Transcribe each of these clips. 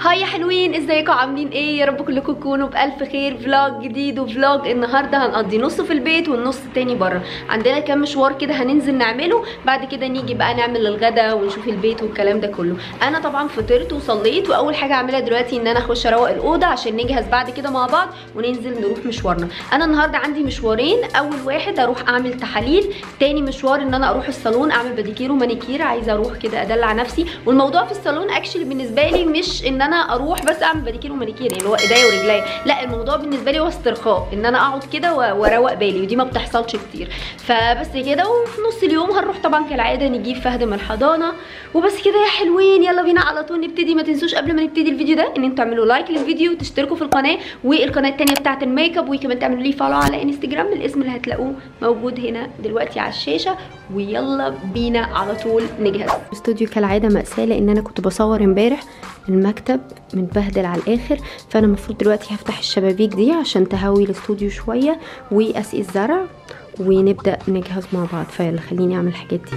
هاي يا حلوين ازيكم عاملين ايه يا رب كلكم تكونوا بالف خير فلوج جديد وفلوج النهارده هنقضي نص في البيت والنص التاني بره عندنا كام مشوار كده هننزل نعمله بعد كده نيجي بقى نعمل الغدا ونشوف البيت والكلام ده كله انا طبعا فطرت وصليت واول حاجه اعملها دلوقتي ان انا اخش اروق الاوضه عشان نجهز بعد كده مع بعض وننزل نروح مشوارنا انا النهارده عندي مشوارين اول واحد اروح اعمل تحاليل تاني مشوار ان انا اروح الصالون اعمل بديكير ومانيكير عايزه اروح كده ادلع نفسي والموضوع في الصالون اكشلي بالنسبه لي مش ان انا اروح بس اعمل بديكير ومانيكير يعني هو ايديا ورجليا لا الموضوع بالنسبه لي هو استرخاء ان انا اقعد كده و- واروق بالي ودي ما بتحصلش كتير فبس كده وفي نص اليوم هنروح طبعا كالعاده نجيب فهد من الحضانه وبس كده يا حلوين يلا بينا على طول نبتدي ما تنسوش قبل ما نبتدي الفيديو ده ان انتوا تعملوا لايك للفيديو وتشتركوا في القناه والقناه التانيه بتاعه الميك اب وكمان تعملوا لي فولو على انستجرام الاسم اللي هتلاقوه موجود هنا دلوقتي على الشاشه ويلا بينا على طول نجهز الاستوديو كالعاده مأساة لان انا كنت بصور امبارح المكتب متبهدل على الاخر فانا المفروض دلوقتي هفتح الشبابيك دي عشان تهوي الاستوديو شويه واسقي الزرع ونبدا نجهز مع بعض فيلا خليني اعمل الحاجات دي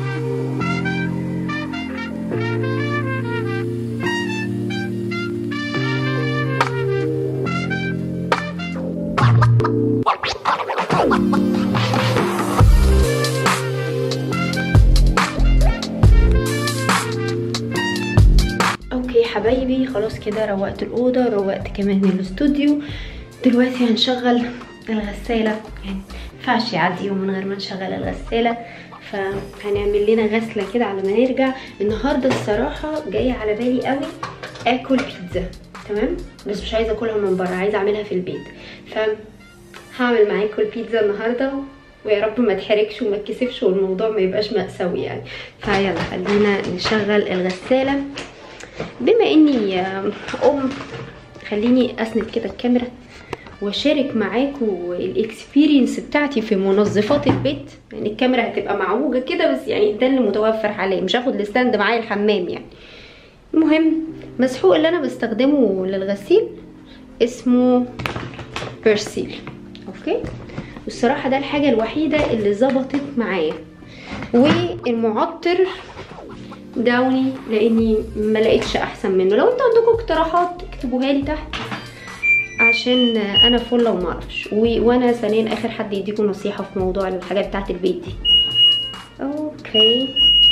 اوكي حبايبي خلاص كده روقت الاوضه روقت كمان الاستوديو دلوقتي هنشغل الغساله يعني مينفعش يعدي يوم من غير ما نشغل الغساله فهنعمل لنا غسله كده على ما نرجع النهارده الصراحه جايه على بالي قوي اكل بيتزا تمام بس مش عايزه اكلها من بره عايزه اعملها في البيت ف هعمل معاكم البيتزا النهارده ويا رب ما تحركش وما تكسفش والموضوع ما يبقاش مأساوي يعني فيلا خلينا نشغل الغساله بما اني آه، ام خليني اسند كده الكاميرا واشارك معاكم الاكسبيرينس بتاعتي في منظفات البيت يعني الكاميرا هتبقى معوجه كده بس يعني ده اللي متوفر حاليا مش هاخد الستاند معايا الحمام يعني المهم مسحوق اللي انا بستخدمه للغسيل اسمه بيرسيل اوكي والصراحه ده الحاجه الوحيده اللي ظبطت معايا والمعطر داوني لاني ما لقيتش احسن منه لو انتوا عندكم اقتراحات اكتبوها لي تحت عشان انا فله وما اعرفش و- وانا ثانيا اخر حد يديكم نصيحه في موضوع الحاجات بتاعت البيت دي اوكي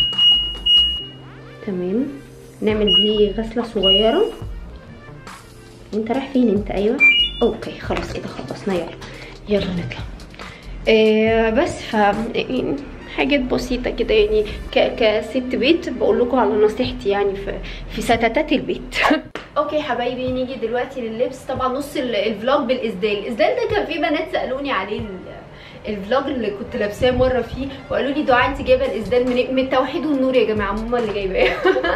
تمام نعمل دي غسله صغيره انت رايح فين انت ايوه اوكي خلاص كده خلصنا يلا يلا نطلع آه بس ف يعني حاجات بسيطه كده يعني ك... كست بيت بقول لكم على نصيحتي يعني في في ستاتات البيت اوكي حبايبي نيجي دلوقتي لللبس طبعا نص ال- الفلوج بالاسدال الاسدال ده كان في بنات سالوني عليه ال- الفلوج اللي كنت لابساه مره فيه وقالوا لي دعاء انت جايبه الاسدال من من التوحيد والنور يا جماعه ماما اللي جايباه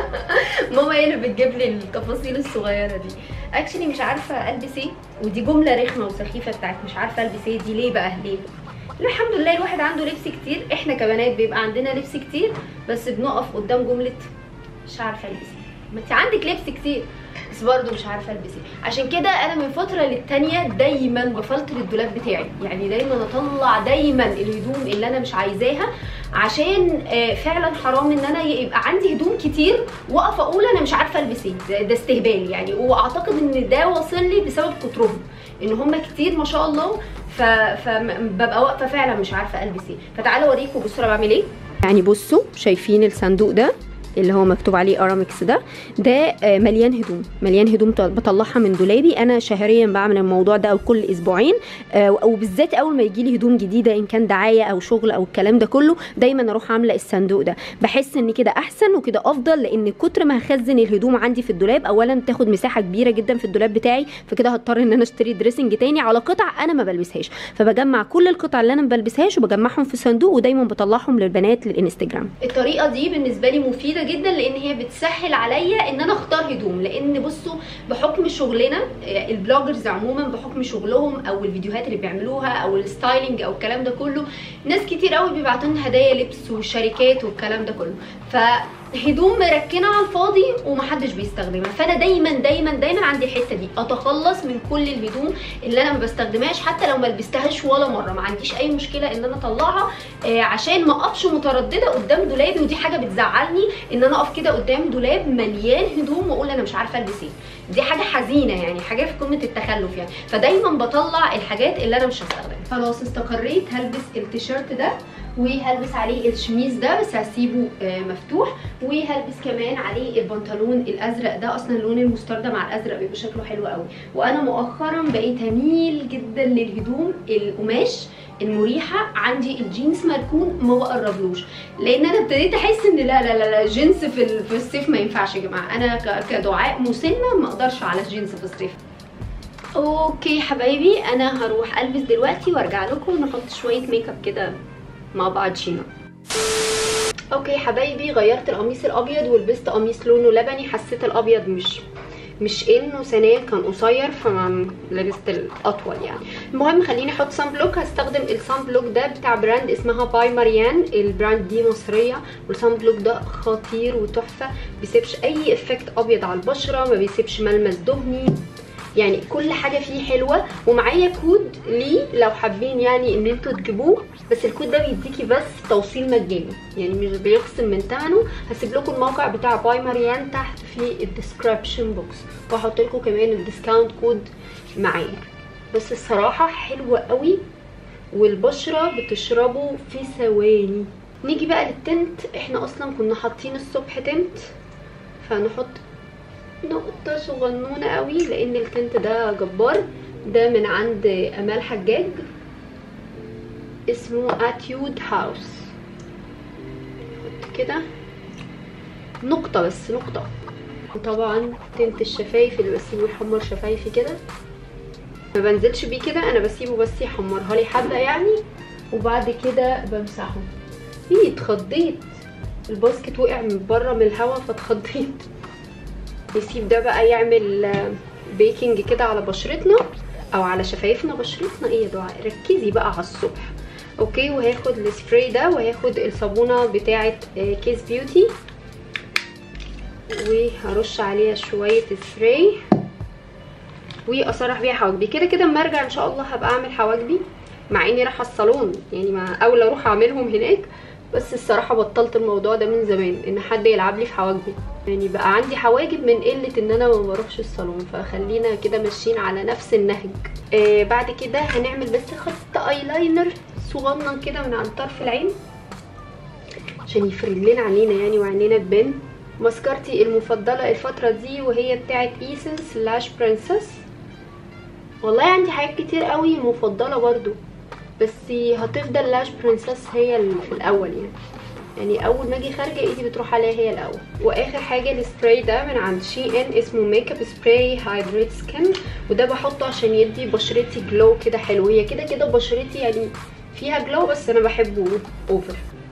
ماما هي اللي بتجيب لي التفاصيل الصغيره دي اكشلي مش عارفه البس ايه ودي جمله رخمه وسخيفه بتاعت مش عارفه البس ايه دي ليه بقى ليه لا الحمد لله الواحد عنده لبس كتير احنا كبنات بيبقى عندنا لبس كتير بس بنقف قدام جمله مش عارفه البس ايه ما انت عندك لبس كتير بس برضه مش عارفه البس ايه عشان كده انا من فتره للتانيه دايما بفلتر الدولاب بتاعي يعني دايما اطلع دايما الهدوم اللي انا مش عايزاها عشان آه، فعلا حرام ان انا يبقى عندي هدوم كتير واقف اقول انا مش عارفه البس ايه ده, ده استهبال يعني واعتقد ان ده واصل لي بسبب كترهم ان هم كتير ما شاء الله ف... فببقى واقفه فعلا مش عارفه البس ايه فتعالوا اوريكم بصوا انا بعمل ايه يعني بصوا شايفين الصندوق ده اللي هو مكتوب عليه ارامكس ده ده آه، مليان هدوم مليان هدوم ط- بطلعها من دولابي انا شهريا بعمل الموضوع ده او كل اسبوعين آه، وبالذات اول ما يجي لي هدوم جديده ان كان دعايه او شغل او الكلام ده كله دايما اروح عامله الصندوق ده بحس ان كده احسن وكده افضل لان كتر ما هخزن الهدوم عندي في الدولاب اولا بتاخد مساحه كبيره جدا في الدولاب بتاعي فكده هضطر ان انا اشتري دريسنج تاني على قطع انا ما بلبسهاش فبجمع كل القطع اللي انا ما بلبسهاش وبجمعهم في صندوق ودايما بطلعهم للبنات للانستجرام الطريقه دي بالنسبه لي مفيده جدا لان هي بتسهل عليا ان انا اختار هدوم لان بصوا بحكم شغلنا آه، البلوجرز عموما بحكم شغلهم او الفيديوهات اللي بيعملوها او الستايلينج او الكلام ده كله ناس كتير قوي بيبعتوا لنا هدايا لبس وشركات والكلام ده كله فهدوم مركنه على الفاضي ومحدش بيستخدمها فانا دايما دايما دايما عندي الحته دي اتخلص من كل الهدوم اللي انا ما بستخدمهاش حتى لو ما لبستهاش ولا مره ما عنديش اي مشكله ان انا اطلعها آه، عشان ما اقفش متردده قدام دولابي ودي حاجه بتزعلني ان انا اقف كده قدام دولاب مليان هدوم واقول انا مش عارفه البس ايه دي حاجه حزينه يعني حاجه في قمه التخلف يعني فدايما بطلع الحاجات اللي انا مش هستخدمها خلاص استقريت هلبس التيشيرت ده وهلبس عليه الشميز ده بس هسيبه آه، مفتوح وهلبس كمان عليه البنطلون الازرق ده اصلا اللون المستردة مع الازرق بيبقى شكله حلو قوي وانا مؤخرا بقيت اميل جدا للهدوم القماش المريحه عندي الجينز مركون ما بقربلوش لان انا ابتديت احس ان لا لا لا, لا جينز في ال- في الصيف ما ينفعش يا جماعه انا ك- كدعاء مسنه ما اقدرش على الجينز في الصيف اوكي حبايبي انا هروح البس دلوقتي وارجع لكم نحط شويه ميك اب كده مع بعضينا اوكي حبايبي غيرت القميص الابيض ولبست قميص لونه لبني حسيت الابيض مش مش انه ثانيا كان قصير فلبست الاطول يعني المهم خليني احط صن بلوك هستخدم الصن بلوك ده بتاع براند اسمها باي ماريان البراند دي مصريه والصن بلوك ده خطير وتحفه بيسيبش اي افكت ابيض على البشره ما بيسيبش ملمس دهني يعني كل حاجه فيه حلوه ومعايا كود ليه لو حابين يعني ان انتوا تجيبوه بس الكود ده بيديكي بس توصيل مجاني يعني مش بيخصم من ثمنه هسيب لكم الموقع بتاع باي ماريان تحت في الديسكربشن بوكس وهحط لكم كمان الديسكاونت كود معايا بس الصراحه حلوه قوي والبشره بتشربه في ثواني نيجي بقى للتنت احنا اصلا كنا حاطين الصبح تنت فنحط نقطة صغنونة قوي لان التنت ده جبار ده من عند امال حجاج اسمه اتيود هاوس نحط كده نقطة بس نقطة وطبعا تنت الشفايف اللي بسيبه يحمر شفايفي كده ما بنزلش بيه كده انا بسيبه بس يحمرها لي حبة يعني وبعد كده بمسحه ايه اتخضيت الباسكت وقع من بره من الهوا فاتخضيت نسيب ده بقى يعمل آه، بيكنج كده على بشرتنا او على شفايفنا بشرتنا ايه يا دعاء ركزي بقى على الصبح اوكي وهاخد السبراي ده وهاخد الصابونه بتاعه آه، كيس بيوتي وهرش عليها شويه سبراي واسرح بيها حواجبي كده كده اما ارجع ان شاء الله هبقى اعمل حواجبي مع اني رايحه الصالون يعني مع اولى اروح اعملهم هناك بس الصراحه بطلت الموضوع ده من زمان ان حد يلعب لي في حواجبي يعني بقى عندي حواجب من قله ان انا ما بروحش الصالون فخلينا كده ماشيين على نفس النهج آه بعد كده هنعمل بس خط ايلاينر صغنن كده من عند طرف العين عشان يفرد لنا عينينا يعني وعينينا تبان ماسكارتي المفضله الفتره دي وهي بتاعه ايسنس لاش برنسس والله عندي حاجات كتير قوي مفضله برضو بس هتفضل لاش برنسس هي اللي في الاول يعني يعني اول ما اجي خارجه ايدي بتروح عليها هي الاول واخر حاجه السبراي ده من عند شي ان اسمه ميك اب سبراي هايدريت سكين وده بحطه عشان يدي بشرتي جلو كده حلو هي كده كده بشرتي يعني فيها جلو بس انا بحبه اوفر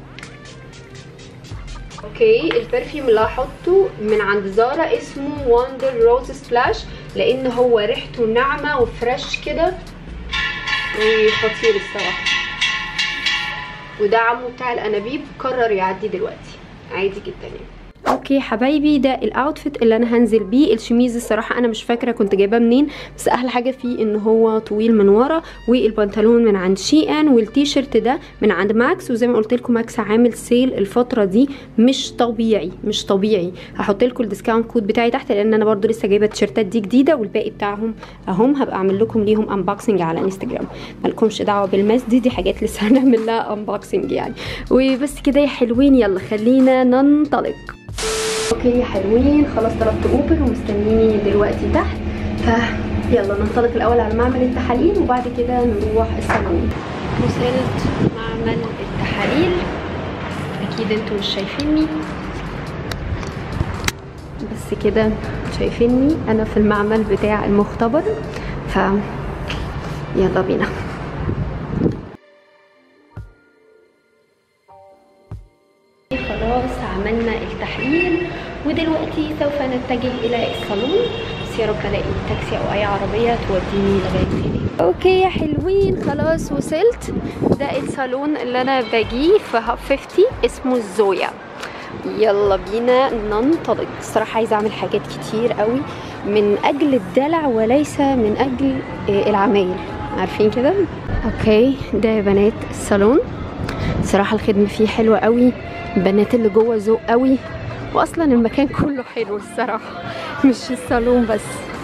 اوكي البرفيوم اللي هحطه من عند زارا اسمه وندر روز سبلاش لان هو ريحته ناعمه وفريش كده وخطير الصراحه وده عمو بتاع الانابيب قرر يعدي دلوقتي عادي جدا يعني اوكي حبايبي ده الاوتفيت اللي انا هنزل بيه الشميز الصراحه انا مش فاكره كنت جايباه منين بس احلى حاجه فيه ان هو طويل من ورا والبنطلون من عند شي ان والتيشيرت ده من عند ماكس وزي ما قلت لكم ماكس عامل سيل الفتره دي مش طبيعي مش طبيعي هحط لكم الديسكاونت كود بتاعي تحت لان انا برضو لسه جايبه التيشيرتات دي جديده والباقي بتاعهم اهم هبقى اعمل لكم ليهم انبوكسنج على انستجرام مالكمش دعوه بالماس دي دي حاجات لسه هنعمل لها انبوكسنج يعني وبس كده يا حلوين يلا خلينا ننطلق اوكي يا حلوين خلاص طلبت اوبر ومستنيني دلوقتي تحت ف يلا ننطلق الاول على معمل التحاليل وبعد كده نروح الصالون وصلت معمل التحاليل اكيد انتوا مش شايفيني بس كده شايفيني انا في المعمل بتاع المختبر ف يلا بينا خلاص عملنا التحليل ودلوقتي سوف نتجه الى الصالون بس يا رب الاقي تاكسي او اي عربيه توديني لغايه هناك اوكي يا حلوين خلاص وصلت ده الصالون اللي انا باجيه في هاب 50 اسمه زويا يلا بينا ننطلق الصراحة عايزة أعمل حاجات كتير قوي من أجل الدلع وليس من أجل آه، العمايل عارفين كده أوكي ده يا بنات الصالون صراحة الخدمة فيه حلوة قوي البنات اللي جوه ذوق قوي واصلا المكان كله حلو الصراحه مش الصالون بس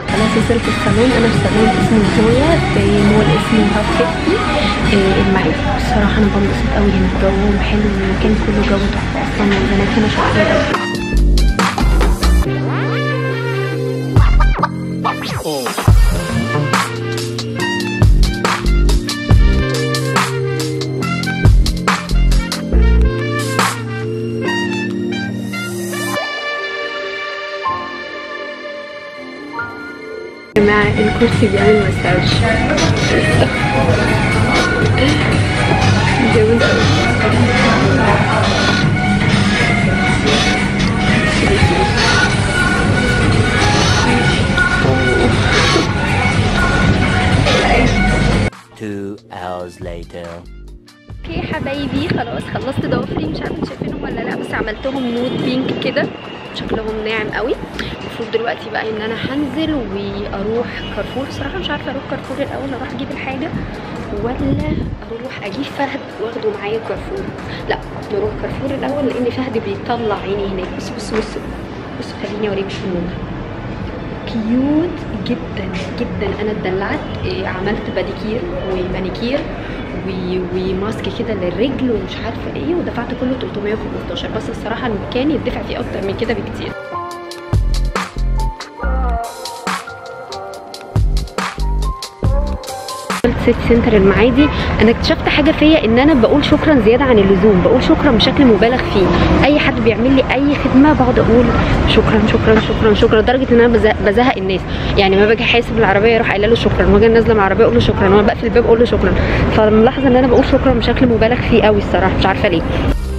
خلاص وصلت الصالون انا في صالون اسمه زويا في مول اسمه هاف 50 آه، المعادي بصراحه انا بنبسط قوي هنا الجو حلو المكان كله جو تحفه اصلا والبنات هنا شاطرين قوي يا جماعة الكرسي بيعمل مساج جامد أوي. Two hours later. اوكي حبايبي خلاص خلصت ضوافري مش عارفه انتوا شايفينهم ولا لا بس عملتهم نود بينك كده شكلهم ناعم قوي المفروض دلوقتي بقى ان انا هنزل واروح كارفور صراحه مش عارفه اروح كارفور الاول اروح اجيب الحاجه ولا اروح اجيب فهد واخده معايا كارفور لا نروح كارفور الاول لان فهد بيطلع عيني هناك بص بص بص بص خليني اوريك النور كيوت جدا جدا انا اتدلعت إيه، عملت باديكير ومانيكير و- وماسك كده للرجل ومش عارفه ايه ودفعت كله 315 بس الصراحه المكان يدفع فيه اكتر من كده بكتير سيتي سنتر المعادي انا اكتشفت حاجه فيا ان انا بقول شكرا زياده عن اللزوم بقول شكرا بشكل مبالغ فيه اي حد بيعمل لي اي خدمه بقعد اقول شكرا شكرا شكرا شكرا لدرجه ان انا بزهق, بزهق الناس يعني ما باجي حاسب العربيه اروح قايله له شكرا واجي نازله من العربيه اقول له شكرا وانا بقفل الباب اقول له شكرا فملاحظه ان انا بقول شكرا بشكل مبالغ فيه قوي الصراحه مش عارفه ليه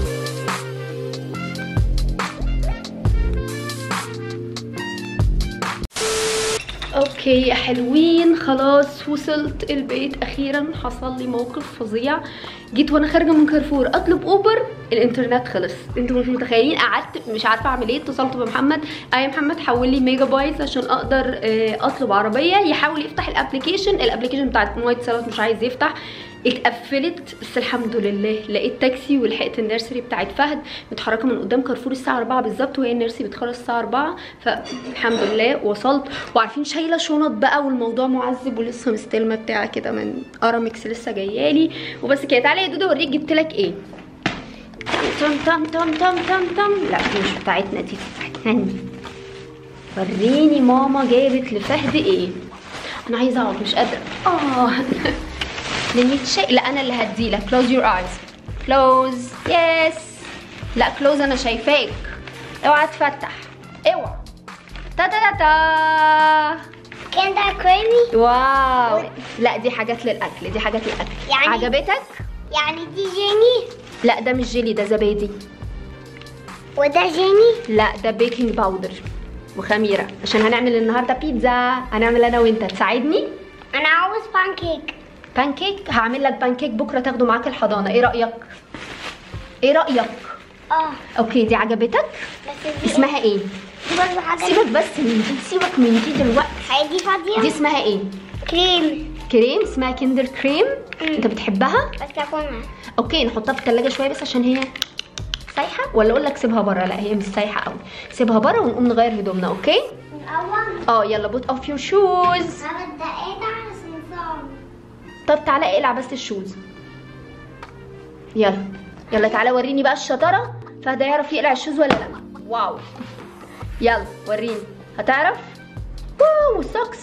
اوكي يا حلوين خلاص وصلت البيت اخيرا حصل لي موقف فظيع جيت وانا خارجه من كارفور اطلب اوبر الانترنت خلص انتوا مش متخيلين قعدت مش عارفه اعمل ايه اتصلت بمحمد اي محمد حول لي ميجا بايتس عشان اقدر آه، اطلب عربيه يحاول يفتح الابلكيشن الابلكيشن بتاعت وايت سالت مش عايز يفتح اتقفلت بس الحمد لله لقيت تاكسي ولحقت النيرسري بتاعت فهد متحركه من قدام كارفور الساعه 4 بالظبط وهي النيرسري بتخلص الساعه 4 فالحمد لله وصلت وعارفين شايله شنط بقى والموضوع معذب ولسه مستلمه بتاع كده من ارامكس لسه جايالي وبس كده تعالى يا دودو اوريك جبت لك ايه تم تم تم تم تم تم لا دي مش بتاعتنا دي بتاعتنا وريني ماما جابت لفهد ايه انا عايزه اقعد مش قادره اه لاني شيء لا انا اللي هديلك close your eyes close yes لا close انا شايفاك اوعى تفتح اوعى تا تا تا تا كان ده كريمي واو لا دي حاجات للاكل دي حاجات للاكل يعني- عجبتك يعني دي جيني لا ده مش جيلي ده زبادي وده جيني لا ده بيكنج باودر وخميره عشان هنعمل النهارده بيتزا هنعمل انا وانت تساعدني انا عاوز بانكيك بانكيك هعمل لك بانكيك بكره تاخده معاك الحضانه ايه رايك ايه رايك اه اوكي دي عجبتك بس دي اسمها ايه دي برضه حاجه سيبك بس من دي سيبك من دي دلوقتي هي دي فاضيه دي اسمها ايه كريم كريم اسمها كندر كريم انت بتحبها بس اكلها اوكي نحطها في التلاجة شويه بس عشان هي سايحه ولا اقول لك سيبها بره لا هي مش سايحه قوي سيبها بره ونقوم نغير هدومنا اوكي الاول اه يلا بوت اوف يور شوز هبدا اقطع الصنصان طب تعالى اقلع بس الشوز يلا يلا تعالى وريني بقى الشطاره فهد يعرف يقلع الشوز ولا لا واو يلا وريني هتعرف واو سوكس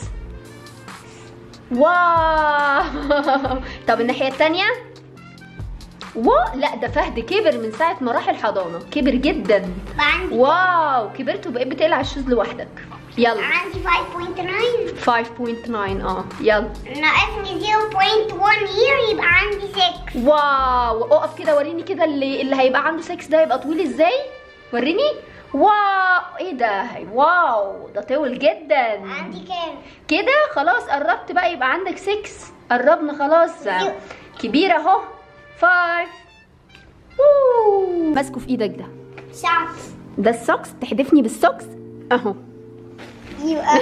واو طب الناحيه التانية واو لا ده فهد كبر من ساعه ما راح الحضانه كبر جدا بقى عندي واو كبرت وبقيت بتقلع الشوز لوحدك يلا عندي 5.9 5.9 اه يلا ناقصني 0.1 year يبقى عندي 6 واو اقف كده وريني كده اللي اللي هيبقى عنده 6 ده يبقى طويل ازاي وريني واو ايه ده واو ده طويل جدا عندي كام كده خلاص قربت بقى يبقى عندك 6 قربنا خلاص كبير اهو 5 ووو. ماسكه في ايدك ده شعف ده السوكس تحدفني بالسوكس اهو يبقى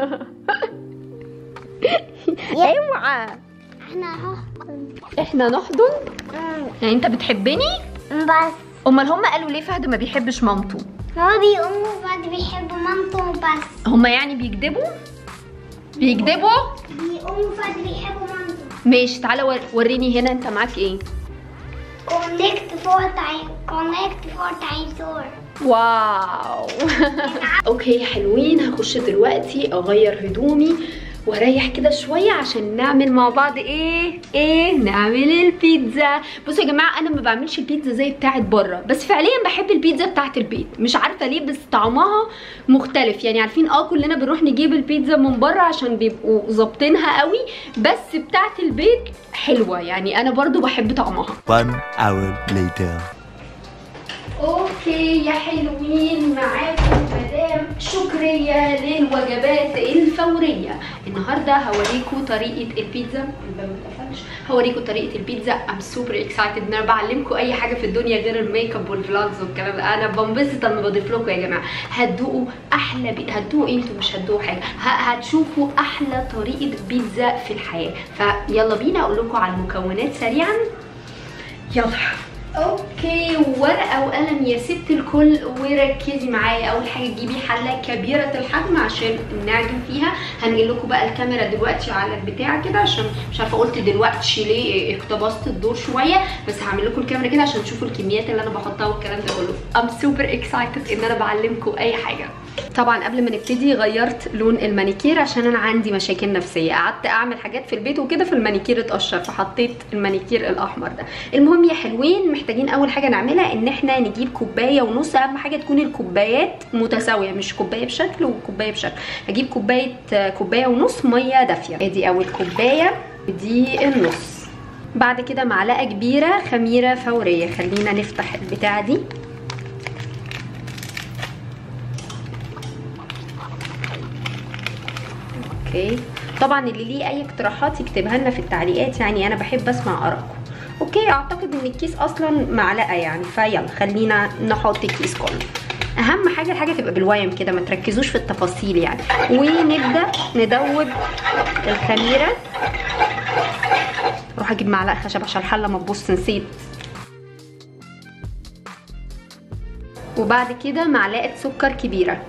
اوعى احنا اهو احنا نحضن يعني انت بتحبني بس امال هم قالوا ليه فهد ما بيحبش مامته هو بيقوموا بعد بيحبوا مامته بس هم يعني بيكذبوا بيكدبوا بيقوموا فجر يحبوا مامتهم ماشي تعالى ور- وريني هنا انت معاك ايه connect four times connect four times or واو اوكي حلوين هخش دلوقتي اغير هدومي واريح كده شويه عشان نعمل مع بعض ايه ايه نعمل البيتزا بصوا يا جماعه انا ما بعملش البيتزا زي بتاعه بره بس فعليا بحب البيتزا بتاعه البيت مش عارفه ليه بس طعمها مختلف يعني عارفين اه كلنا بنروح نجيب البيتزا من بره عشان بيبقوا ظابطينها قوي بس بتاعه البيت حلوه يعني انا برضو بحب طعمها One hour later. اوكي يا حلوين معاكم مدام شكرية للوجبات الفورية النهارده هوريكم طريقة البيتزا الباب متقفلش هوريكم طريقة البيتزا ام سوبر اكسايتد ان انا بعلمكم اي حاجة في الدنيا غير الميك اب والفلوجز والكلام ده انا بنبسط لما بضيف لكم يا جماعة هتدوقوا احلى بي... هتدوقوا انتوا مش هتدوقوا حاجة ه... هتشوفوا احلى طريقة بيتزا في الحياة فيلا بينا اقول لكم على المكونات سريعا يلا اوكي ورقه وقلم يا ست الكل وركزي معايا اول حاجه تجيبي حله كبيره الحجم عشان نعجن فيها هنقل لكم بقى الكاميرا دلوقتي على البتاع كده عشان مش عارفه قلت دلوقتي ليه اقتبست الدور شويه بس هعمل لكم الكاميرا كده عشان تشوفوا الكميات اللي انا بحطها والكلام ده كله ام سوبر اكسايتد ان انا بعلمكم اي حاجه طبعا قبل ما نبتدي غيرت لون المانيكير عشان انا عندي مشاكل نفسيه قعدت اعمل حاجات في البيت وكده في المانيكير اتقشر فحطيت المانيكير الاحمر ده المهم يا حلوين محتاجين اول حاجه نعملها ان احنا نجيب كوبايه ونص اهم حاجه تكون الكوبايات متساويه مش كوبايه بشكل وكوبايه بشكل هجيب كوبايه كوبايه ونص ميه دافيه ادي اول كوبايه ودي النص بعد كده معلقه كبيره خميره فوريه خلينا نفتح البتاعه دي اوكي طبعا اللي ليه اي اقتراحات يكتبها لنا في التعليقات يعني انا بحب اسمع ارائكم اوكي اعتقد ان الكيس اصلا معلقه يعني فيلا خلينا نحط الكيس كله اهم حاجه الحاجه تبقى بالويم كده ما تركزوش في التفاصيل يعني ونبدا ندوب الخميره اروح اجيب معلقه خشب عشان الحله ما تبص نسيت وبعد كده معلقه سكر كبيره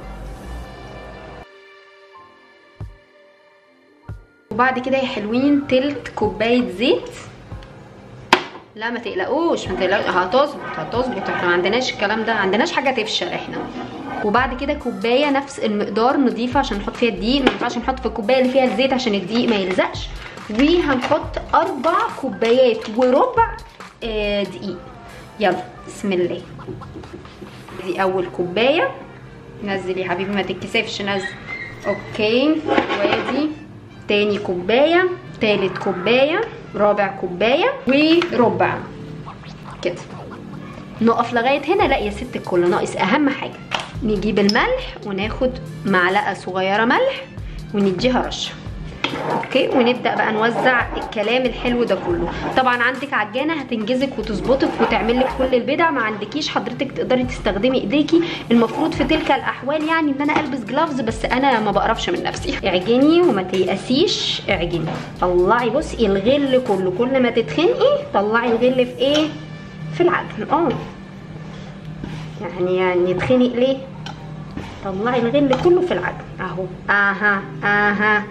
وبعد كده يا حلوين تلت كوبايه زيت لا ما تقلقوش ما تقلقوش هتظبط هتظبط احنا ما عندناش الكلام ده ما عندناش حاجه تفشل احنا وبعد كده كوبايه نفس المقدار نضيفه عشان نحط فيها الدقيق ما ينفعش نحط في الكوبايه اللي فيها الزيت عشان الدقيق ما يلزقش وهنحط اربع كوبايات وربع آه دقيق يلا بسم الله دي اول كوبايه نزل يا حبيبي ما تتكسفش نزل اوكي وادي تاني كوبايه تالت كوبايه رابع كوبايه وربع كده نقف لغايه هنا لا يا ست الكل ناقص اهم حاجه نجيب الملح وناخد معلقه صغيره ملح ونديها رشه اوكي ونبدا بقى نوزع الكلام الحلو ده كله طبعا عندك عجانه هتنجزك وتظبطك وتعمل لك كل البدع ما عندكيش حضرتك تقدري تستخدمي ايديكي المفروض في تلك الاحوال يعني ان انا البس جلافز بس انا ما بقرفش من نفسي اعجني وما تيأسيش اعجني طلعي بصي الغل كله كل ما تتخنقي طلعي الغل في ايه في العجن اه يعني يعني يتخنق ليه طلعي الغل كله في العجن اهو اها اها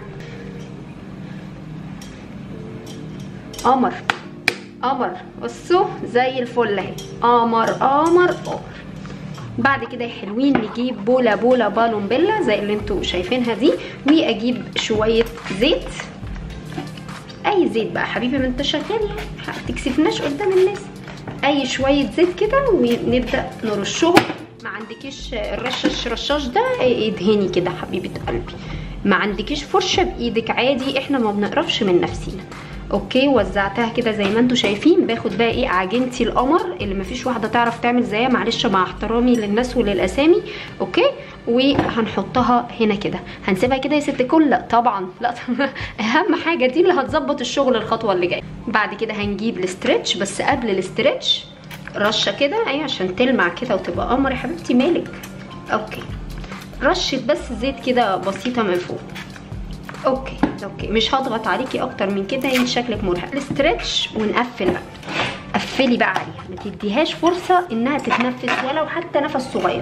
قمر قمر بصوا زي الفل اهي قمر قمر قمر بعد كده يا حلوين نجيب بوله بوله بالون بيلا زي اللي انتوا شايفينها دي واجيب شويه زيت اي زيت بقى حبيبي ما انت شغال يعني تكسفناش قدام الناس اي شويه زيت كده ونبدا نرشهم ما عندكيش الرشاش رشاش ده ادهني كده حبيبه قلبي ما عندكيش فرشه بايدك عادي احنا ما بنقرفش من نفسينا اوكي وزعتها كده زي ما انتم شايفين باخد بقى ايه عجينتي القمر اللي مفيش واحده تعرف تعمل زيها معلش مع احترامي للناس وللاسامي اوكي وهنحطها هنا كده هنسيبها كده يا ست الكل لا طبعا لا اهم حاجه دي اللي هتظبط الشغل الخطوه اللي جايه بعد كده هنجيب الاسترتش بس قبل الاسترتش رشه كده ايوه عشان تلمع كده وتبقى قمر يا حبيبتي مالك اوكي رشه بس زيت كده بسيطه من فوق اوكي اوكي مش هضغط عليكي اكتر من كده انت شكلك مرهق الاسترتش ونقفل بقى قفلي بقى عليها ما تديهاش فرصه انها تتنفس ولو حتى نفس صغير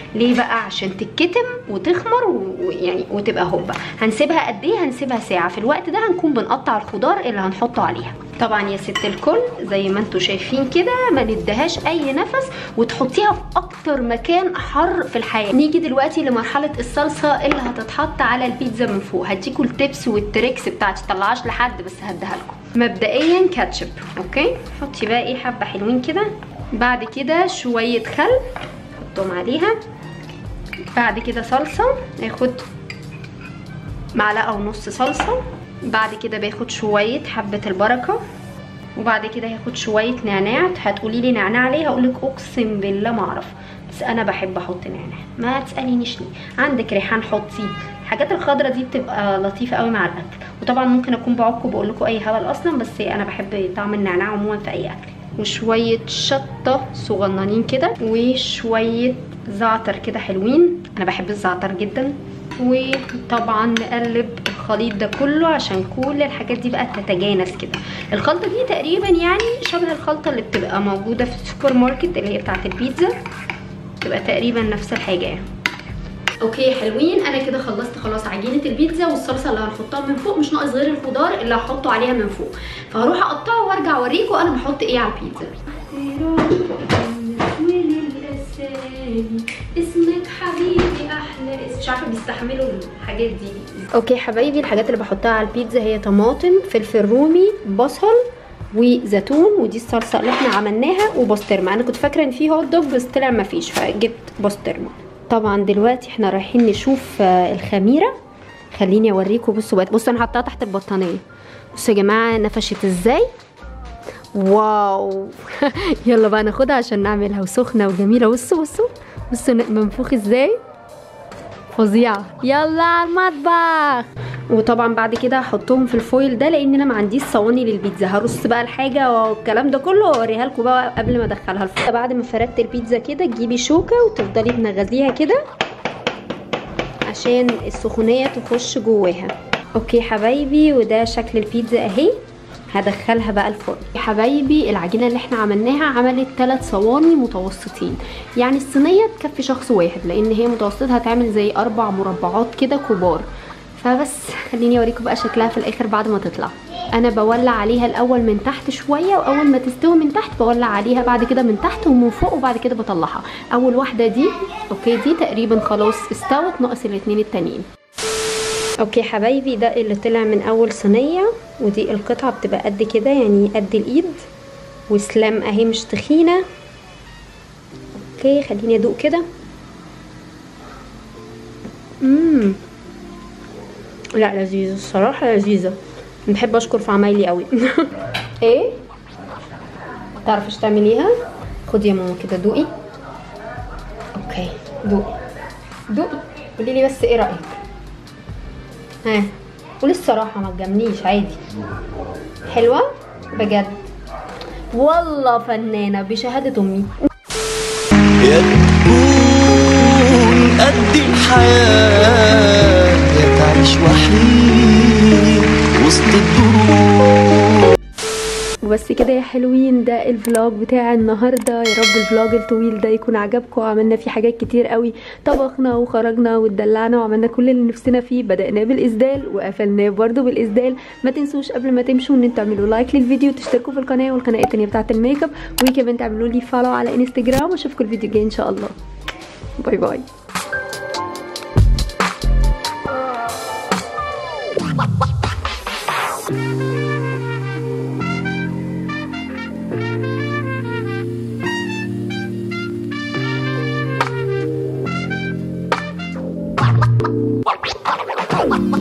ليه بقى عشان تتكتم وتخمر ويعني وتبقى هوبا هنسيبها قد ايه هنسيبها ساعه في الوقت ده هنكون بنقطع الخضار اللي هنحطه عليها طبعا يا ست الكل زي ما انتم شايفين كده ما ندهاش اي نفس وتحطيها في اكتر مكان حر في الحياه نيجي دلوقتي لمرحله الصلصه اللي هتتحط على البيتزا من فوق هديكوا التبس والتريكس بتاعتي طلعهاش لحد بس هديها لكم مبدئيا كاتشب اوكي حطي بقى ايه حبه حلوين كده بعد كده شويه خل حطهم عليها بعد كده صلصه ناخد معلقه ونص صلصه بعد كده باخد شويه حبه البركه وبعد كده هاخد شويه نعناع هتقولي لي نعناع ليه هقول لك اقسم بالله ما اعرف بس انا بحب احط نعناع ما تسالينيش ليه عندك ريحان حطي الحاجات الخضرا دي بتبقى لطيفه قوي مع الاكل وطبعا ممكن اكون بعكم بقول لكم اي هبل اصلا بس انا بحب طعم النعناع عموما في اي اكل وشويه شطه صغننين كده وشويه زعتر كده حلوين انا بحب الزعتر جدا وطبعا نقلب الخليط ده كله عشان كل الحاجات دي بقى تتجانس كده الخلطه دي تقريبا يعني شبه الخلطه اللي بتبقى موجوده في السوبر ماركت اللي هي بتاعه البيتزا تبقى تقريبا نفس الحاجه يعني اوكي حلوين انا كده خلصت خلاص عجينه البيتزا والصلصه اللي هنحطها من فوق مش ناقص غير الخضار اللي هحطه عليها من فوق فهروح اقطعه وارجع اوريكم انا بحط ايه على البيتزا اسمك حبيبي احلى اسم مش عارفه بيستحملوا الحاجات دي اوكي حبايبي الحاجات اللي بحطها على البيتزا هي طماطم فلفل رومي بصل وزيتون ودي الصلصه اللي احنا عملناها وبسطرمه انا كنت فاكره ان في هوت دوج بس طلع ما فيش فجبت بسطرمه طبعا دلوقتي احنا رايحين نشوف الخميره خليني اوريكم بصوا بصوا انا حطاها تحت البطانيه بصوا يا جماعه نفشت ازاي واو يلا بقى ناخدها عشان نعملها وسخنه وجميله بصوا بصوا بصوا منفوخ ازاي فظيعه يلا على المطبخ وطبعا بعد كده هحطهم في الفويل ده لان انا ما عنديش صواني للبيتزا هرص بقى الحاجه والكلام ده كله واوريها لكم بقى قبل ما ادخلها الفرن بعد ما فردت البيتزا كده تجيبي شوكه وتفضلي تنغزيها كده عشان السخونيه تخش جواها اوكي حبايبي وده شكل البيتزا اهي هدخلها بقى الفرن يا حبايبي العجينه اللي احنا عملناها عملت 3 صواني متوسطين يعني الصينيه تكفي شخص واحد لان هي متوسطه هتعمل زي اربع مربعات كده كبار فبس خليني اوريكم بقى شكلها في الاخر بعد ما تطلع انا بولع عليها الاول من تحت شويه واول ما تستوي من تحت بولع عليها بعد كده من تحت ومن فوق وبعد كده بطلعها اول واحده دي اوكي دي تقريبا خلاص استوت ناقص الاتنين التانيين اوكي حبايبي ده اللي طلع من اول صينيه ودي القطعه بتبقى قد كده يعني قد الايد وسلام اهي مش تخينه اوكي خليني ادوق كده امم لا لذيذه الصراحه لذيذه بحب اشكر في عمايلي قوي ايه تعرفش تعمليها خدي يا ماما كده دوقي اوكي دوقي دوقي قولي لي بس ايه رايك ها قولي الصراحه ما تجامليش عادي حلوه بجد والله فنانه بشهاده امي يا تكون قد الحياة يا تعيش وحيد وسط الدروب وبس كده يا حلوين ده الفلوج بتاع النهارده يا رب الفلوج الطويل ده يكون عجبكم عملنا فيه حاجات كتير قوي طبخنا وخرجنا واتدلعنا وعملنا كل اللي نفسنا فيه بدأناه بالإسدال وقفلناه برضو بالإسدال ما تنسوش قبل ما تمشوا ان انتوا تعملوا لايك للفيديو وتشتركوا في القناه والقناه التانيه بتاعه الميك اب وكمان تعملوا لي فولو على انستجرام واشوفكم الفيديو الجاي ان شاء الله باي باي Wow.